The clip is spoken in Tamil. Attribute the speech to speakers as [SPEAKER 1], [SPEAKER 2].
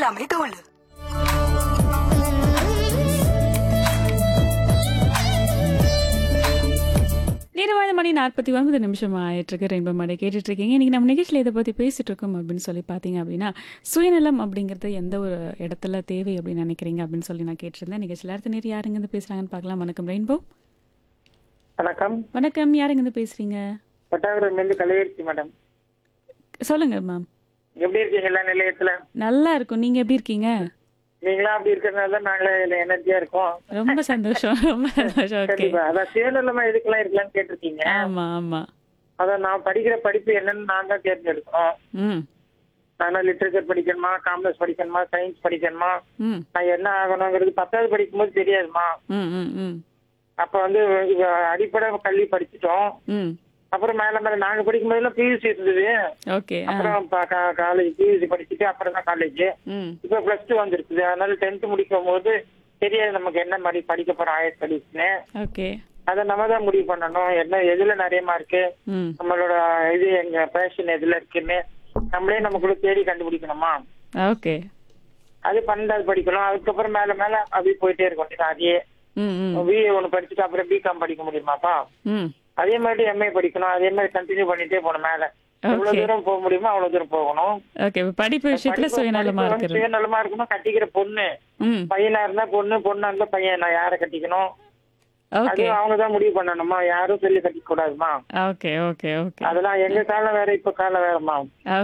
[SPEAKER 1] எல்லாமே தோல்
[SPEAKER 2] நேரவாத மணி நாற்பத்தி ஒன்பது நிமிஷம் ஆயிட்டு இருக்கு ரெயின்போ மடை கேட்டுட்டு இருக்கீங்க இன்னைக்கு நம்ம நிகழ்ச்சியில் இதை பற்றி பேசிட்டு இருக்கோம் அப்படின்னு சொல்லி பார்த்தீங்க அப்படின்னா சுயநலம் அப்படிங்கிறது எந்த ஒரு இடத்துல தேவை அப்படின்னு நினைக்கிறீங்க அப்படின்னு சொல்லி நான் கேட்டிருந்தேன் நிகழ்ச்சியில் அடுத்த நேரம் யாருங்க இருந்து பேசுறாங்கன்னு பார்க்கலாம் வணக்கம் ரெயின்போ
[SPEAKER 3] வணக்கம்
[SPEAKER 2] வணக்கம் யாருங்க இருந்து பேசுறீங்க
[SPEAKER 3] பட்டாபுரம் கலையரிசி மேடம்
[SPEAKER 2] சொல்லுங்க மேம்
[SPEAKER 3] எப்படி இருக்கீங்க எல்லா நிலையத்துல
[SPEAKER 2] நல்லா இருக்கும் நீங்க எப்படி இருக்கீங்க
[SPEAKER 3] நீங்களா அப்படி இருக்கிறதுனால தான் நாங்களே இதுல எனர்ஜியா இருக்கோம்
[SPEAKER 2] ரொம்ப சந்தோஷம் ரொம்ப சந்தோஷம் ஓகே
[SPEAKER 3] கண்டிப்பா அதான் சுயநலமா எதுக்கெல்லாம் இருக்கலாம்னு கேட்டிருக்கீங்க
[SPEAKER 2] ஆமா ஆமா
[SPEAKER 3] அதான் நான் படிக்கிற படிப்பு என்னன்னு நான் தான் தேர்ந்தெடுக்கணும்
[SPEAKER 2] ம்
[SPEAKER 3] நான் லிட்ரேச்சர் படிக்கணுமா காமர்ஸ் படிக்கணுமா சயின்ஸ் படிக்கணுமா
[SPEAKER 2] ம்
[SPEAKER 3] நான் என்ன ஆகணுங்கிறது பத்தாவது படிக்கும்போது தெரியாதுமா
[SPEAKER 2] ம் ம் ம்
[SPEAKER 3] அப்ப வந்து இவ அடிப்படை கல்வி படிச்சிட்டோம்
[SPEAKER 2] ம்
[SPEAKER 3] அப்புறம் மேல மேல நாங்க படிக்கும் போதெல்லாம் பியூசி இருந்தது
[SPEAKER 2] ஓகே ஆ
[SPEAKER 3] அப்புறம் காலேஜ் பியூசி படிச்சுட்டு அப்புறம் தான் காலேஜ்
[SPEAKER 2] ம்
[SPEAKER 3] இப்ப பிளஸ் டூ வந்துருக்குது அதனால டென்த் முடிக்கும் போது தெரியாது நமக்கு என்ன மாதிரி படிக்க போறோம் ஹையர் ஸ்டடீஸ்னு
[SPEAKER 2] ஓகே
[SPEAKER 3] அதை நம்ம தான் முடிவு பண்ணணும் என்ன எதுல நிறைய மார்க்கு
[SPEAKER 2] ம்
[SPEAKER 3] நம்மளோட இது எங்க பேஷன் எதுல இருக்குன்னு நம்மளே நமக்குள்ள தேடி கண்டுபிடிக்கணுமா
[SPEAKER 2] ஓகே
[SPEAKER 3] அது பன்னெண்டாவது படிக்கணும் அதுக்கப்புறம் மேல மேல அப்படியே போயிட்டே இருக்கும் அதையே
[SPEAKER 2] ம் ம்
[SPEAKER 3] பிஏ ஒன்று படிச்சுட்டு அப்புறம் பிகாம் படிக்க முடியுமாப்பா
[SPEAKER 2] ம்
[SPEAKER 3] அதே மாதிரி எம்ஏ படிக்கணும் அதே மாதிரி கண்டினியூ பண்ணிட்டே போகணும் மேல எவ்வளவு
[SPEAKER 2] Okay.
[SPEAKER 3] தூரம் போக முடியுமோ அவ்வளவு தூரம் போகணும்
[SPEAKER 2] ஓகே இப்ப படிப்பு விஷயத்துல
[SPEAKER 3] படிப்பு-
[SPEAKER 2] சுயநலமா
[SPEAKER 3] படிப்பு வந்து
[SPEAKER 2] இருக்கிறது
[SPEAKER 3] சுயநலமா இருக்கணும் கட்டிக்கிற பொண்ணு
[SPEAKER 2] ம்
[SPEAKER 3] பையனா இருந்தா பொண்ணு பொண்ணா இருந்தா பையன் நான் யாரை கட்டிக்கணும் அது
[SPEAKER 2] ஓகே
[SPEAKER 3] அவங்க தான் முடிவு பண்ணணுமா யாரும் சொல்லி கட்டிக்க கூடாதுமா
[SPEAKER 2] ஓகே ஓகே ஓகே
[SPEAKER 3] அதெல்லாம் எங்க காலம் வேற இப்ப காலம் வேறமா